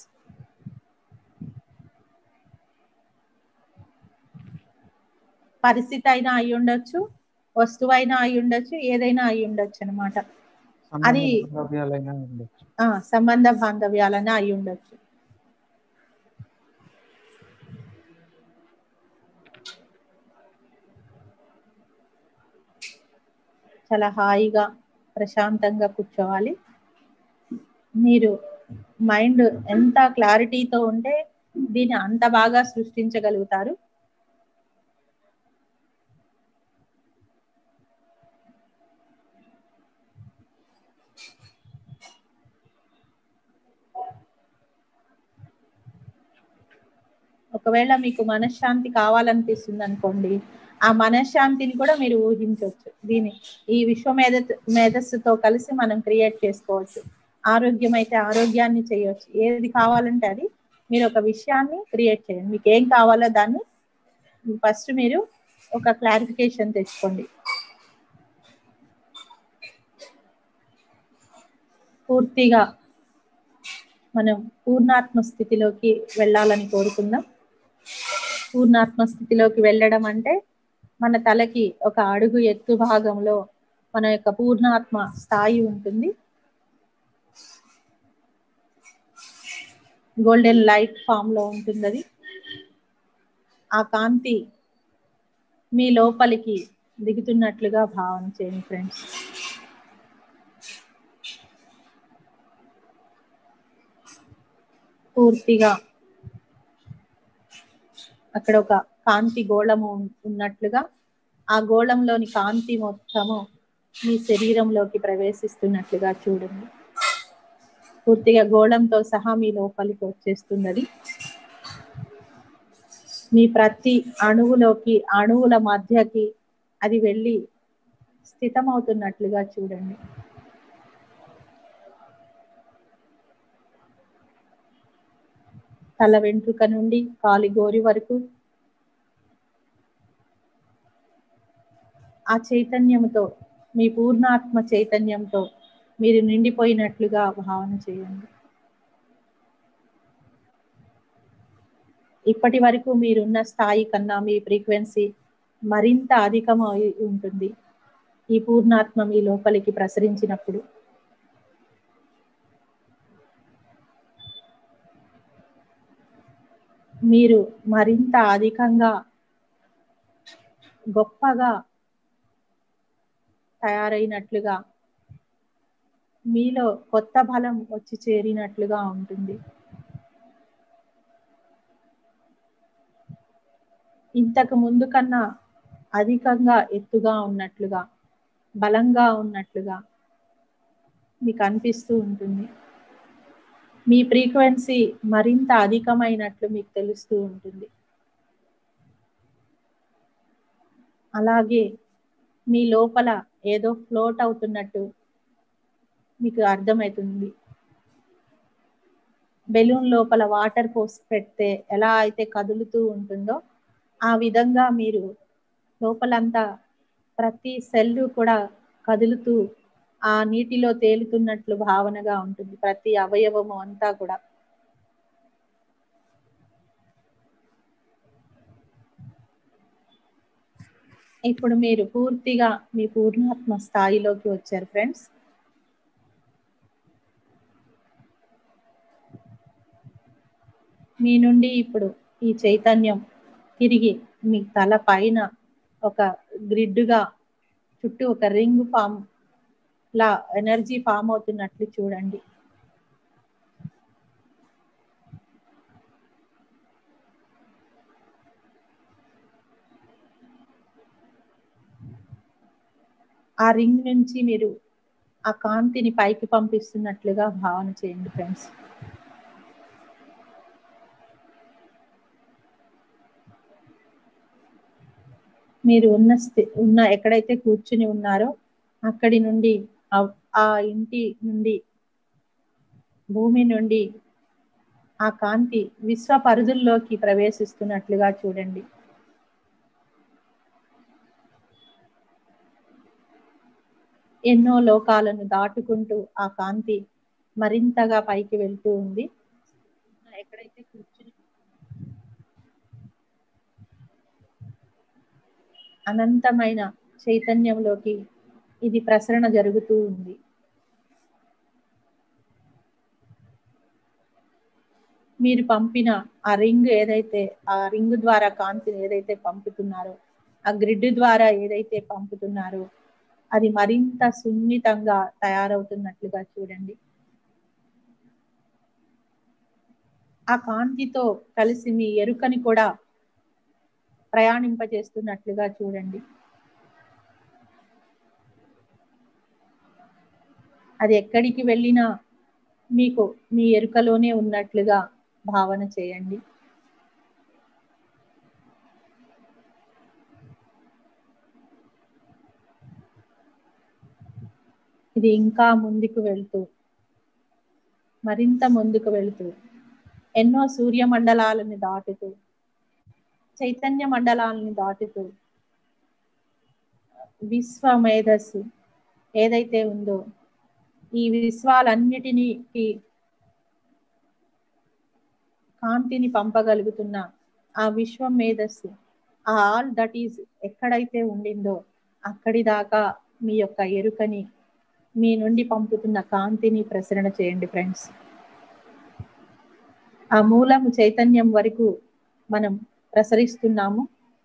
పరిస్థితి అయినా అయి ఉండొచ్చు వస్తువు అయినా అయి ఉండొచ్చు ఏదైనా అయి ఉండొచ్చు అనమాట అది- ద్రవ్యాలైనా ఉండొచ్చు ఆ సంబంధ బాంధవ్యాలైనా అయి ఉండొచ్చు చాలా హాయిగా ప్రశాంతంగా కూర్చోవాలి మీరు మైండ్ ఎంత క్లారిటీతో ఉంటే దీన్ని అంత బాగా సృష్టించగలుగుతారు ఒకవేళ మీకు మనశ్శాంతి కావాలనిపిస్తుంది అనుకోండి ఆ మనశ్శాంతిని కూడా మీరు ఊహించవచ్చు దీని ఈ విశ్వ మేధ మేధస్సుతో కలిసి మనం క్రియేట్ చేసుకోవచ్చు ఆరోగ్యం అయితే ఆరోగ్యాన్ని చేయవచ్చు ఏది కావాలంటే అది మీరు ఒక విషయాన్ని క్రియేట్ చేయండి మీకు ఏం కావాలో దాన్ని ఫస్ట్ మీరు ఒక క్లారిఫికేషన్ తెచ్చుకోండి పూర్తిగా మనం పూర్ణాత్మ స్థితిలోకి వెళ్ళాలని కోరుకుందాం పూర్ణాత్మ స్థితిలోకి వెళ్ళడం అంటే మన తలకి ఒక అడుగు ఎత్తు భాగంలో మన యొక్క పూర్ణాత్మ స్థాయి ఉంటుంది గోల్డెన్ లైట్ ఫామ్ లో ఉంటుంది అది ఆ కాంతి మీ లోపలికి దిగుతున్నట్లుగా భావన చేయండి ఫ్రెండ్స్ పూర్తిగా అక్కడ ఒక కాంతి గోళము ఉన్- ఉన్నట్లుగా ఆ గోళంలోని కాంతి మొత్తము మీ శరీరంలోకి ప్రవేశిస్తున్నట్లుగా చూడండి పూర్తిగా గోళంతో సహా మీ లోపలికి వచ్చేస్తుంది అది మీ ప్రతి అణువులోకి అణువుల మధ్యకి అది వెళ్ళి స్థితమవుతున్నట్లుగా చూడండి తల వెంట్రుక నుండి కాలి గోరి వరకు ఆ చైతన్యంతో మీ పూర్ణాత్మ చైతన్యంతో మీరు నిండిపోయినట్లుగా భావన చేయండి ఇప్పటి వరకు మీరున్న స్థాయి కన్నా మీ ఫ్రీక్వెన్సీ మరింత అధికమై ఉంటుంది ఈ పూర్ణాత్మ మీ లోపలికి ప్రసరించినప్పుడు మీరు మరింత అధికంగా గొప్పగా తయారైనట్లుగా మీలో కొత్త బలం వచ్చి చేరినట్లుగా ఉంటుంది ఇంతకు ముందు కన్నా అధికంగా ఎత్తుగా ఉన్నట్లుగా బలంగా ఉన్నట్లుగా మీకు అనిపిస్తూ ఉంటుంది మీ ఫ్రీక్వెన్సీ మరింత అధికమైనట్లు మీకు తెలుస్తూ ఉంటుంది అలాగే మీ లోపల ఏదో ఫ్లోట్ అవుతున్నట్టు మీకు అర్థమవుతుంది బెలూన్ లోపల వాటర్ పోసి పెడితే ఎలా అయితే కదులుతూ ఉంటుందో ఆ విధంగా మీరు లోపలంతా ప్రతి సెల్ కూడా కదులుతూ ఆ నీటిలో తేలుతున్నట్లు భావనగా ఉంటుంది ప్రతి అవయవము అంతా కూడా ఇప్పుడు మీరు పూర్తిగా మీ పూర్ణాత్మ స్థాయిలోకి వచ్చారు ఫ్రెండ్స్ మీ నుండి ఇప్పుడు ఈ చైతన్యం తిరిగి మీ తల పైన ఒక గ్రిడ్డుగా చుట్టూ ఒక రింగ్ ఫామ్ లా ఎనర్జీ ఫామ్ అవుతున్నట్లు చూడండి ఆ రింగ్ నుంచి మీరు ఆ కాంతిని పైకి పంపిస్తున్నట్లుగా భావన చేయండి ఫ్రెండ్స్ మీరు ఉన్న స్థి- ఉన్న ఎక్కడైతే కూర్చుని ఉన్నారో అక్కడి నుండి ఆ- ఆ ఇంటి నుండి భూమి నుండి ఆ కాంతి విశ్వ పరిధుల్లోకి ప్రవేశిస్తున్నట్లుగా చూడండి ఎన్నో లోకాలను దాటుకుంటూ ఆ కాంతి మరింతగా పైకి వెళ్తూ ఉంది ఎక్కడైతే కూర్చుని అనంతమైన చైతన్యంలోకి ఇది ప్రసరణ జరుగుతూ ఉంది మీరు పంపిన ఆ రింగ్ ఏదైతే ఆ రింగ్ ద్వారా కాంతిని ఏదైతే పంపుతున్నారో ఆ గ్రిడ్ ద్వారా ఏదైతే పంపుతున్నారో అది మరింత సున్నితంగా తయారవుతున్నట్లుగా చూడండి ఆ కాంతితో కలిసి మీ ఎరుకని కూడా ప్రయాణింపజేస్తున్నట్లుగా చూడండి అది ఎక్కడికి వెళ్ళినా మీకు మీ ఎరుకలోనే ఉన్నట్లుగా భావన చేయండి ఇది ఇంకా ముందుకు వెళ్తూ మరింత ముందుకు వెళుతూ ఎన్నో సూర్య మండలాలను దాటుతూ చైతన్య మండలాలను దాటుతూ విశ్వ మేధస్సు ఏదైతే ఉందో ఈ విశ్వాలన్నిటినీ కాంతిని పంపగలుగుతున్న ఆ విశ్వ మేధస్సు ఆ ఆల్ దట్ ఈజ్ ఎక్కడైతే ఉండిందో అక్కడి దాకా మీ యొక్క ఎరుకని మీ నుండి పంపుతున్న కాంతిని ప్రసరణ చేయండి ఫ్రెండ్స్ ఆ మూలము చైతన్యం వరకు మనం ప్రసరిస్తున్నాము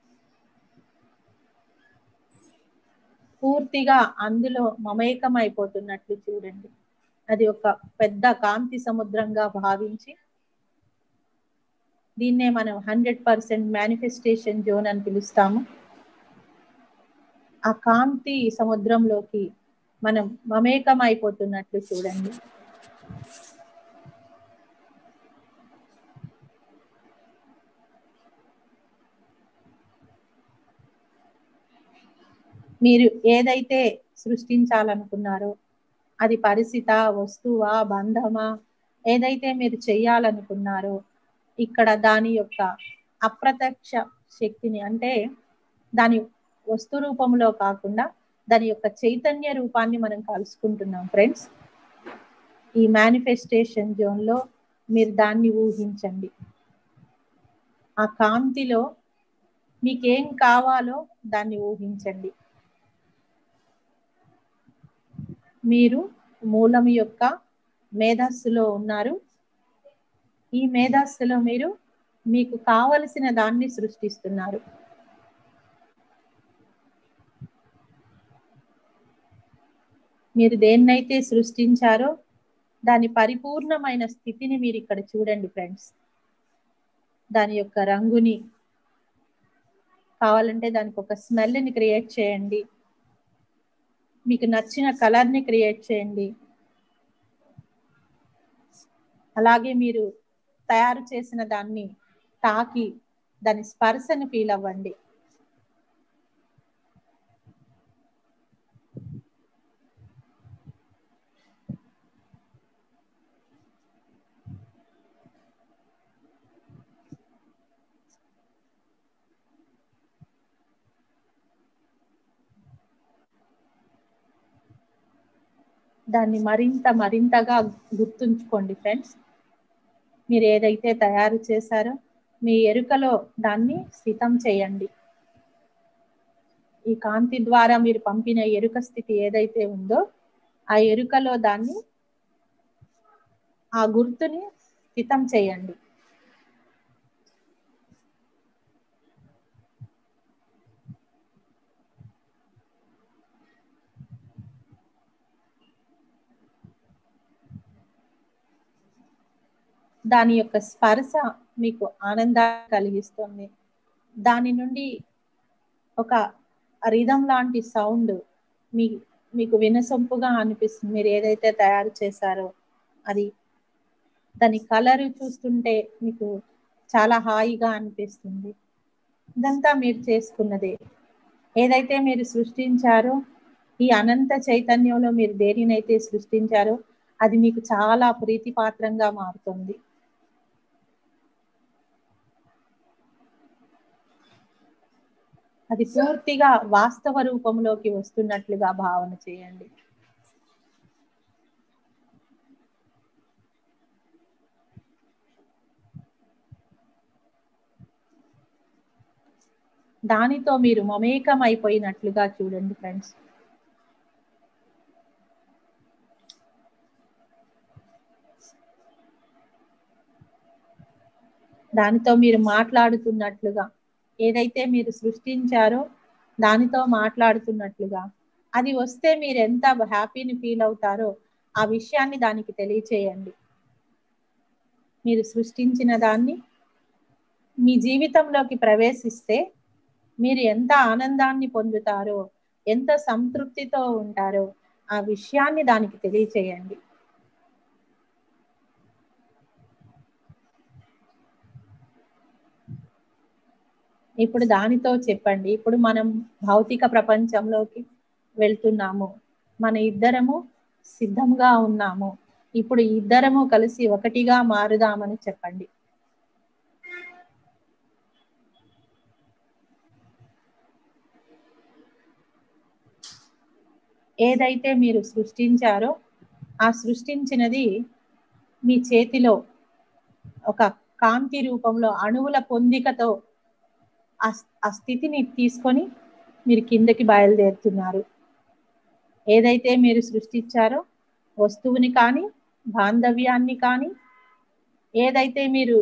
పూర్తిగా అందులో మమేకం అయిపోతున్నట్లు చూడండి అది ఒక పెద్ద కాంతి సముద్రంగా భావించి దీన్నే మనం హండ్రెడ్ పర్సెంట్ మేనిఫెస్టేషన్ జోన్ అని పిలుస్తాము ఆ కాంతి సముద్రంలోకి మనం మమేకం అయిపోతున్నట్లు చూడండి మీరు ఏదైతే సృష్టించాలనుకున్నారో అది పరిస్థిత వస్తువా బంధమా ఏదైతే మీరు చెయ్యాలనుకున్నారో ఇక్కడ దాని యొక్క అప్రత్యక్ష శక్తిని అంటే దాని వస్తు రూపంలో కాకుండా దాని యొక్క చైతన్య రూపాన్ని మనం కలుసుకుంటున్నాం ఫ్రెండ్స్ ఈ మేనిఫెస్టేషన్ జోన్ లో మీరు దాన్ని ఊహించండి ఆ కాంతిలో మీకేం కావాలో దాన్ని ఊహించండి మీరు మూలం యొక్క మేధస్సులో ఉన్నారు ఈ మేధస్సులో మీరు మీకు కావలసిన దాన్ని సృష్టిస్తున్నారు మీరు దేన్నైతే సృష్టించారో దాని పరిపూర్ణమైన స్థితిని మీరు ఇక్కడ చూడండి ఫ్రెండ్స్ దాని యొక్క రంగుని కావాలంటే దానికి ఒక స్మెల్ని క్రియేట్ చేయండి మీకు నచ్చిన కలర్ని క్రియేట్ చేయండి అలాగే మీరు తయారు చేసిన దాన్ని తాకి దాని స్పర్శని ఫీల్ అవ్వండి దాన్ని మరింత మరింతగా గుర్తుంచుకోండి ఫ్రెండ్స్ మీరు ఏదైతే తయారు చేశారో మీ ఎరుకలో దాన్ని స్థితం చేయండి ఈ కాంతి ద్వారా మీరు పంపిన ఎరుక స్థితి ఏదైతే ఉందో ఆ ఎరుకలో దాన్ని ఆ గుర్తుని స్థితం చేయండి దాని యొక్క స్పర్శ మీకు ఆనందాన్ని కలిగిస్తుంది దాని నుండి ఒక రిధం లాంటి సౌండ్ మీ మీకు వినసొంపుగా అనిపిస్తుంది మీరు ఏదైతే తయారు చేశారో అది దాని కలర్ చూస్తుంటే మీకు చాలా హాయిగా అనిపిస్తుంది ఇదంతా మీరు చేసుకున్నదే ఏదైతే మీరు సృష్టించారో ఈ అనంత చైతన్యంలో మీరు దేనినైతే సృష్టించారో అది మీకు చాలా ప్రీతిపాత్రంగా మారుతుంది అది పూర్తిగా వాస్తవ రూపంలోకి వస్తున్నట్లుగా భావన చేయండి దానితో మీరు మమేకం అయిపోయినట్లుగా చూడండి ఫ్రెండ్స్ దానితో మీరు మాట్లాడుతున్నట్లుగా ఏదైతే మీరు సృష్టించారో దానితో మాట్లాడుతున్నట్లుగా అది వస్తే మీరు ఎంత హ్యాపీని ఫీల్ అవుతారో ఆ విషయాన్ని దానికి తెలియచేయండి మీరు సృష్టించిన దాన్ని మీ జీవితంలోకి ప్రవేశిస్తే మీరు ఎంత ఆనందాన్ని పొందుతారో ఎంత సంతృప్తితో ఉంటారో ఆ విషయాన్ని దానికి తెలియచేయండి ఇప్పుడు దానితో చెప్పండి ఇప్పుడు మనం భౌతిక ప్రపంచంలోకి వెళ్తున్నాము మన ఇద్దరము సిద్ధంగా ఉన్నాము ఇప్పుడు ఇద్దరము కలిసి ఒకటిగా మారుదామని చెప్పండి ఏదైతే మీరు సృష్టించారో ఆ సృష్టించినది మీ చేతిలో ఒక కాంతి రూపంలో అణువుల పొందికతో ఆ స్థితిని తీసుకొని మీరు కిందకి బయలుదేరుతున్నారు ఏదైతే మీరు సృష్టించారో వస్తువుని కానీ బాంధవ్యాన్ని కానీ ఏదైతే మీరు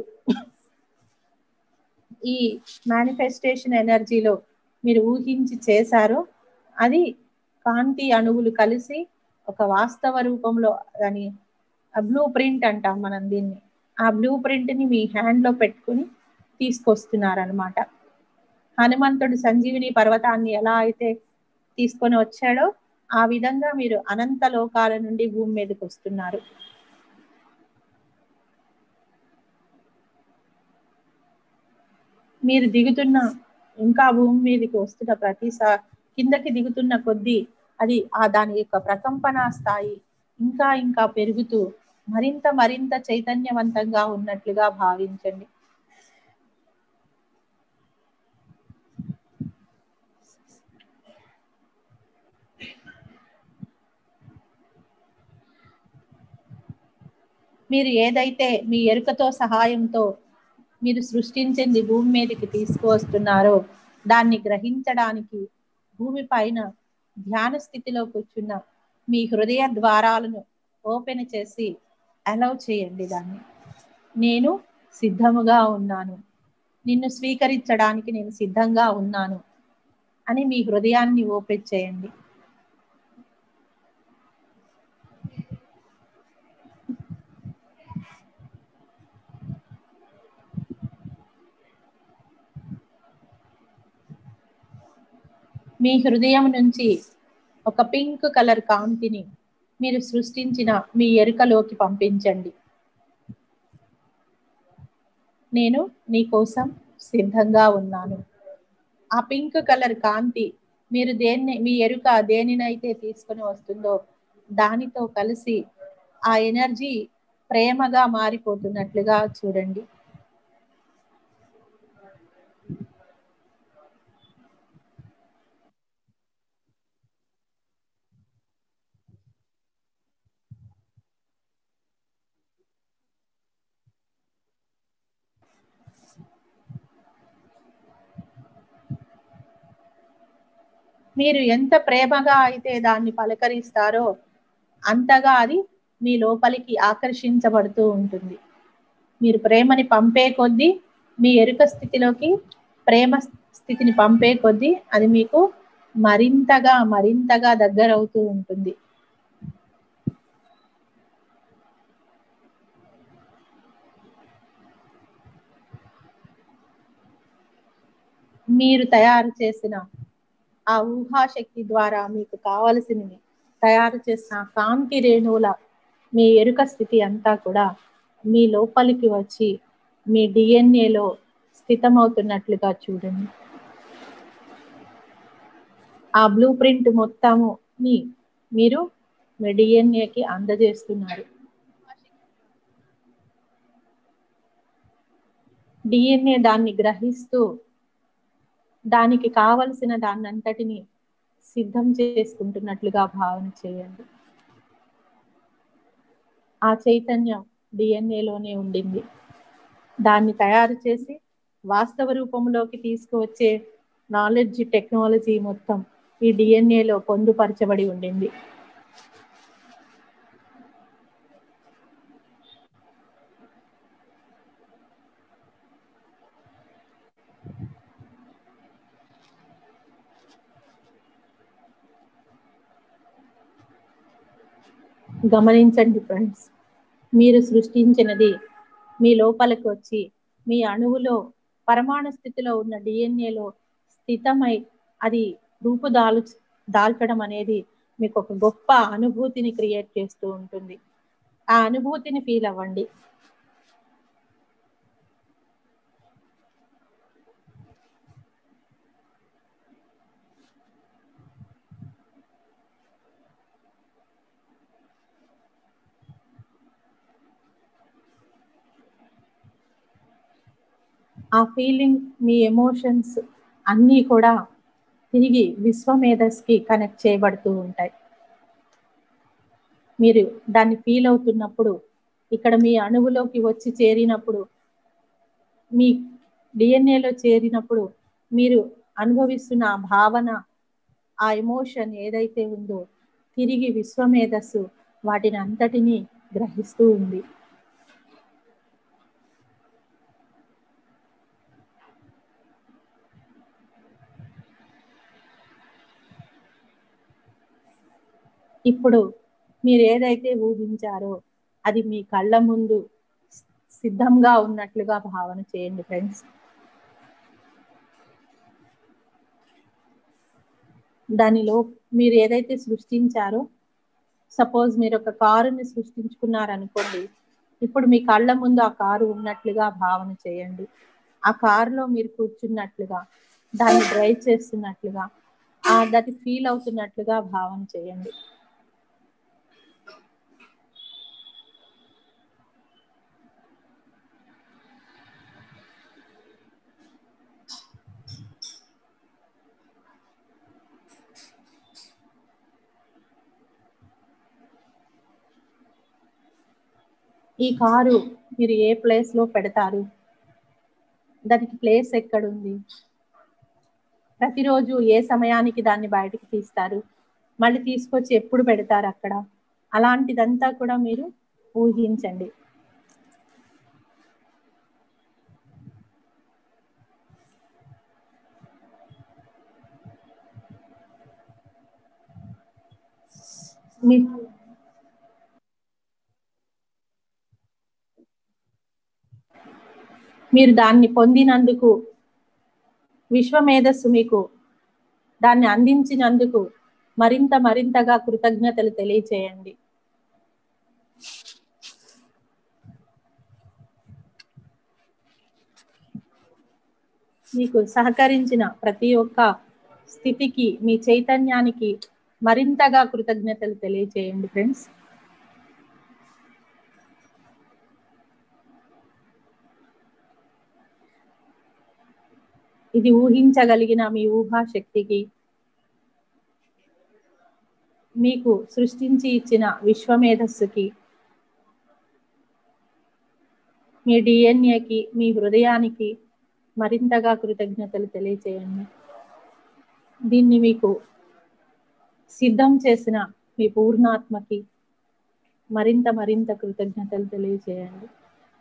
ఈ మేనిఫెస్టేషన్ ఎనర్జీలో మీరు ఊహించి చేశారో అది కాంతి అణువులు కలిసి ఒక వాస్తవ రూపంలో దాని బ్లూ ప్రింట్ అంటాం మనం దీన్ని ఆ బ్లూ ప్రింట్ని మీ హ్యాండ్లో పెట్టుకుని తీసుకొస్తున్నారనమాట హనుమంతుడు సంజీవిని పర్వతాన్ని ఎలా అయితే తీసుకొని వచ్చాడో ఆ విధంగా మీరు అనంత లోకాల నుండి భూమి మీదకి వస్తున్నారు మీరు దిగుతున్న ఇంకా భూమి మీదకి వస్తున్న ప్రతిసా కిందకి దిగుతున్న కొద్దీ అది ఆ దాని యొక్క ప్రకంపన స్థాయి ఇంకా ఇంకా పెరుగుతూ మరింత మరింత చైతన్యవంతంగా ఉన్నట్లుగా భావించండి మీరు ఏదైతే మీ ఎరుకతో సహాయంతో మీరు సృష్టించింది భూమి మీదకి తీసుకువస్తున్నారో దాన్ని గ్రహించడానికి భూమి పైన ధ్యాన స్థితిలో కూర్చున్న మీ హృదయ ద్వారాలను ఓపెన్ చేసి అలౌ చేయండి దాన్ని నేను సిద్ధముగా ఉన్నాను నిన్ను స్వీకరించడానికి నేను సిద్ధంగా ఉన్నాను అని మీ హృదయాన్ని ఓపెన్ చేయండి మీ హృదయం నుంచి ఒక పింక్ కలర్ కాంతిని మీరు సృష్టించిన మీ ఎరుకలోకి పంపించండి నేను నీ కోసం సిద్ధంగా ఉన్నాను ఆ పింక్ కలర్ కాంతి మీరు దేన్ని మీ ఎరుక దేనినైతే తీసుకొని వస్తుందో దానితో కలిసి ఆ ఎనర్జీ ప్రేమగా మారిపోతున్నట్లుగా చూడండి మీరు ఎంత ప్రేమగా అయితే దాన్ని పలకరిస్తారో అంతగా అది మీ లోపలికి ఆకర్షించబడుతూ ఉంటుంది మీరు ప్రేమని పంపే కొద్దీ మీ ఎరుక స్థితిలోకి ప్రేమ స్థితిని పంపే కొద్దీ అది మీకు మరింతగా మరింతగా దగ్గరవుతూ ఉంటుంది మీరు తయారు చేసిన ఆ ఊహాశక్తి ద్వారా మీకు కావలసినవి తయారు చేసిన కాంతి రేణువుల మీ ఎరుక స్థితి అంతా కూడా మీ లోపలికి వచ్చి మీ డిఎన్ఏలో స్థితమవుతున్నట్లుగా చూడండి ఆ బ్లూ ప్రింట్ మొత్తముని మీరు మీ డిఎన్ఏకి అందజేస్తున్నారు డిఎన్ఏ దాన్ని గ్రహిస్తూ దానికి కావలసిన దాన్నంతటిని సిద్ధం చేసుకుంటున్నట్లుగా భావన చేయండి ఆ చైతన్యం డిఎన్ఏలోనే ఉండింది దాన్ని తయారు చేసి వాస్తవ రూపంలోకి తీసుకువచ్చే నాలెడ్జ్ టెక్నాలజీ మొత్తం ఈ డిఎన్ఏలో పొందుపరచబడి ఉండింది గమనించండి ఫ్రెండ్స్ మీరు సృష్టించినది మీ లోపలికి వచ్చి మీ అణువులో పరమాణు స్థితిలో ఉన్న డిఎన్ఏలో స్థితమై అది రూపుదాలు దాల్చడం అనేది మీకు ఒక గొప్ప అనుభూతిని క్రియేట్ చేస్తూ ఉంటుంది ఆ అనుభూతిని ఫీల్ అవ్వండి ఆ ఫీలింగ్ మీ ఎమోషన్స్ అన్నీ కూడా తిరిగి విశ్వమేధస్కి కనెక్ట్ చేయబడుతూ ఉంటాయి మీరు దాన్ని ఫీల్ అవుతున్నప్పుడు ఇక్కడ మీ అణువులోకి వచ్చి చేరినప్పుడు మీ డిఎన్ఏలో చేరినప్పుడు మీరు అనుభవిస్తున్న ఆ భావన ఆ ఎమోషన్ ఏదైతే ఉందో తిరిగి విశ్వమేధస్సు వాటిని అంతటినీ గ్రహిస్తూ ఉంది ఇప్పుడు మీరు ఏదైతే ఊహించారో అది మీ కళ్ళ ముందు సిద్ధంగా ఉన్నట్లుగా భావన చేయండి ఫ్రెండ్స్ దానిలో మీరు ఏదైతే సృష్టించారో సపోజ్ మీరు ఒక కారుని సృష్టించుకున్నారనుకోండి ఇప్పుడు మీ కళ్ళ ముందు ఆ కారు ఉన్నట్లుగా భావన చేయండి ఆ కారులో మీరు కూర్చున్నట్లుగా దాన్ని డ్రైవ్ చేస్తున్నట్లుగా ఆ దాన్ని ఫీల్ అవుతున్నట్లుగా భావన చేయండి ఈ కారు మీరు ఏ ప్లేస్ లో పెడతారు దానికి ప్లేస్ ఎక్కడుంది ప్రతిరోజు ఏ సమయానికి దాన్ని బయటకు తీస్తారు మళ్ళీ తీసుకొచ్చి ఎప్పుడు పెడతారు అక్కడ అలాంటిదంతా కూడా మీరు ఊహించండి మీ మీరు దాన్ని పొందినందుకు విశ్వమేధస్సు మీకు దాన్ని అందించినందుకు మరింత మరింతగా కృతజ్ఞతలు తెలియచేయండి మీకు సహకరించిన ప్రతి ఒక్క స్థితికి మీ చైతన్యానికి మరింతగా కృతజ్ఞతలు తెలియచేయండి ఫ్రెండ్స్ ఇది ఊహించగలిగిన మీ ఊహాశక్తికి మీకు సృష్టించి ఇచ్చిన విశ్వమేధస్సుకి మీ డిఎన్ఏకి మీ హృదయానికి మరింతగా కృతజ్ఞతలు తెలియచేయండి దీన్ని మీకు సిద్ధం చేసిన మీ పూర్ణాత్మకి మరింత మరింత కృతజ్ఞతలు తెలియచేయండి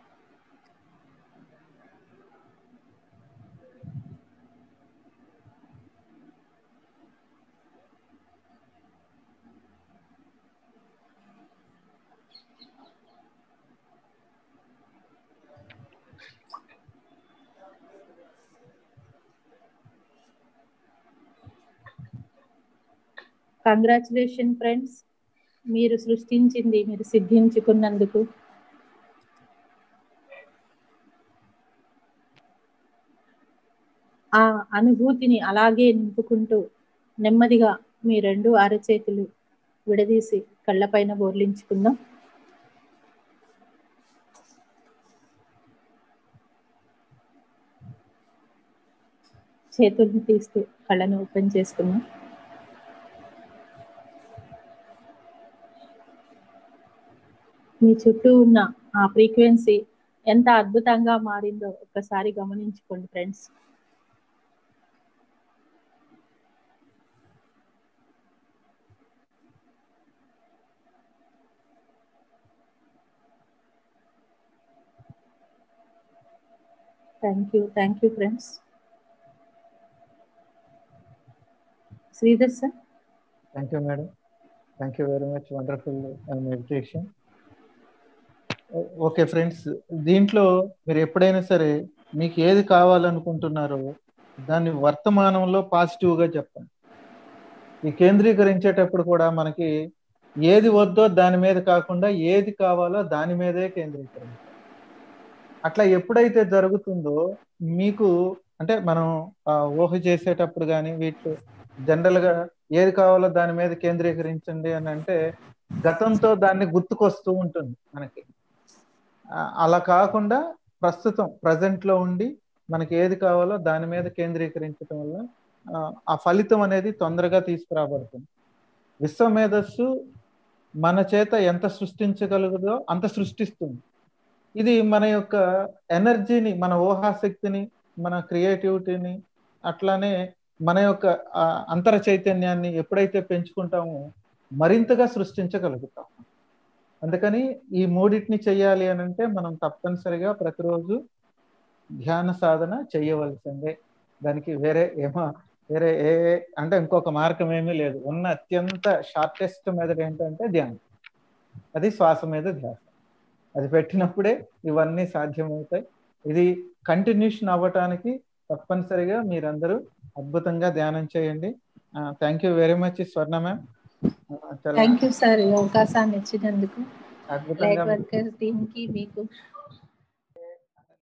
కంగ్రాచులేషన్ ఫ్రెండ్స్ మీరు సృష్టించింది మీరు సిద్ధించుకున్నందుకు ఆ అనుభూతిని అలాగే నింపుకుంటూ నెమ్మదిగా మీ రెండు అరచేతులు విడదీసి కళ్ళపైన బోర్లించుకుందాం చేతుల్ని తీస్తూ కళ్ళను ఓపెన్ చేసుకుందాం మీ చుట్టూ ఉన్న ఆ ఫ్రీక్వెన్సీ ఎంత అద్భుతంగా మారిందో ఒక్కసారి గమనించుకోండి friends thank you thank you friends Sridhar sir thank you madam thank you very much wonderful meditation okay friends దీంట్లో మీరు ఎప్పుడైనా సరే మీకు ఏది కావాలనుకుంటున్నారో దాన్ని వర్తమానంలో పాజిటివ్గా చెప్పండి ఈ కేంద్రీకరించేటప్పుడు కూడా మనకి ఏది వద్దో దాని మీద కాకుండా ఏది కావాలో దాని మీదే కేంద్రీకరించాలి అట్లా ఎప్పుడైతే జరుగుతుందో మీకు అంటే మనం ఊహ చేసేటప్పుడు కానీ వీటిలో జనరల్గా ఏది కావాలో దాని మీద కేంద్రీకరించండి అని అంటే గతంతో దాన్ని గుర్తుకొస్తూ ఉంటుంది మనకి అలా కాకుండా ప్రస్తుతం ప్రజెంట్ లో ఉండి మనకి ఏది కావాలో దాని మీద కేంద్రీకరించడం వల్ల ఆ ఫలితం అనేది తొందరగా తీసుకురాబడుతుంది విశ్వమేధస్సు మన చేత ఎంత సృష్టించగలుగుదో అంత సృష్టిస్తుంది ఇది మన యొక్క ఎనర్జీని మన ఊహాశక్తిని మన క్రియేటివిటీని అట్లానే మన యొక్క అంతర చైతన్యాన్ని ఎప్పుడైతే పెంచుకుంటామో మరింతగా సృష్టించగలుగుతాం అందుకని ఈ మూడింటిని చెయ్యాలి అని అంటే మనం తప్పనిసరిగా ప్రతిరోజు ధ్యాన సాధన చేయవలసిందే దానికి వేరే ఏమో వేరే ఏ అంటే ఇంకొక మార్గం ఏమీ లేదు ఉన్న అత్యంత షార్టెస్ట్ మెథడ్ ఏంటంటే ధ్యానం అది శ్వాస మీద ధ్యాస అది పెట్టినప్పుడే ఇవన్నీ సాధ్యమవుతాయి ఇది కంటిన్యూషన్ అవ్వటానికి తప్పనిసరిగా మీరందరూ అద్భుతంగా ధ్యానం చేయండి thank you very much Swarna ma'am thank you sir ఈ అవకాశాన్ని ఇచ్చినందుకు లైట్ అద్భుతంగా వర్కర్స్ టీమ్ కి మీకు